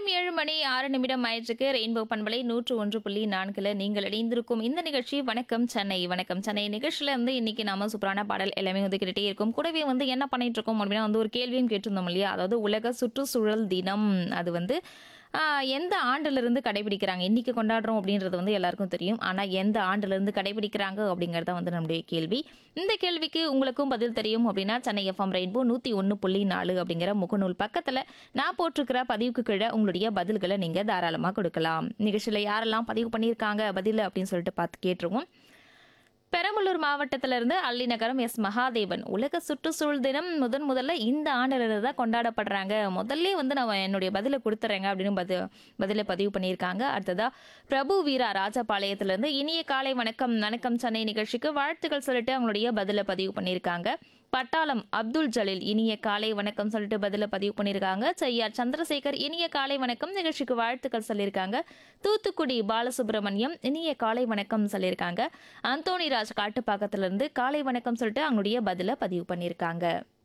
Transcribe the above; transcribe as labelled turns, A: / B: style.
A: நேரம் ஏழு மணி ஆறு நிமிடம் ஆயிற்றுக்கு ரெயின்போ பண்பலை நூற்று ஒன்று புள்ளி நான்குல நீங்கள் இணைந்திருக்கும் இந்த நிகழ்ச்சி வணக்கம் சென்னை வணக்கம் சென்னை நிகழ்ச்சியில வந்து இன்னைக்கு நாம சூப்பரான பாடல் எல்லாமே வந்து கேட்டுட்டே இருக்கும் கூடவே வந்து என்ன பண்ணிட்டு இருக்கோம் அப்படின்னா வந்து ஒரு கேள்வியும் கேட்டிருந்தோம் இல்லையா அதாவது உலக சுற்றுச்சூழல் தினம் அது வந்து ஆஹ், எந்த ஆண்டிலிருந்து கடைபிடிக்கிறாங்க இன்னைக்கு கொண்டாடுறோம் அப்படின்றது வந்து எல்லாருக்கும் தெரியும் ஆனால் எந்த ஆண்டிலிருந்து கடைபிடிக்கிறாங்க அப்படிங்கிறத வந்து நம்முடைய கேள்வி இந்த கேள்விக்கு உங்களுக்கும் பதில் தெரியும் அப்படின்னா சென்னை எஃப்எம் ரெயின்போ நூற்றி ஒன்று புள்ளி நாலு அப்படிங்கிற முகநூல் பக்கத்தில் நான் போட்டிருக்கிற பதிவுக்கு கீழே உங்களுடைய பதில்களை நீங்கள் தாராளமாக கொடுக்கலாம் நிகழ்ச்சியில் யாரெல்லாம் பதிவு பண்ணியிருக்காங்க பதில் அப்படின்னு சொல்லிட்டு பார்த்து கேட்டுருவோம் பெரம்பலூர் மாவட்டத்திலிருந்து அள்ளிநகரம் எஸ் மகாதேவன் உலக சுற்றுச்சூழல் தினம் முதன் முதல்ல இந்த ஆண்டிலிருந்து தான் கொண்டாடப்படுறாங்க முதல்ல வந்து நான் என்னுடைய பதிலை கொடுத்துறேங்க அப்படின்னு பதில் பதிலை பதிவு பண்ணியிருக்காங்க அடுத்ததா பிரபு வீரா ராஜபாளையத்திலிருந்து இனிய காலை வணக்கம் வணக்கம் சென்னை நிகழ்ச்சிக்கு வாழ்த்துக்கள் சொல்லிட்டு அவங்களுடைய பதிலை பதிவு பண்ணியிருக்காங்க பட்டாளம் அப்துல் ஜலீல் இனிய காலை வணக்கம் சொல்லிட்டு பதில பதிவு பண்ணியிருக்காங்க செய்யார் சந்திரசேகர் இனிய காலை வணக்கம் நிகழ்ச்சிக்கு வாழ்த்துக்கள் சொல்லியிருக்காங்க தூத்துக்குடி பாலசுப்ரமணியம் இனிய காலை வணக்கம் சொல்லியிருக்காங்க அந்தோணிராஜ் காட்டுப்பாக்கத்துல இருந்து காலை வணக்கம் சொல்லிட்டு அவங்களுடைய பதில பதிவு பண்ணியிருக்காங்க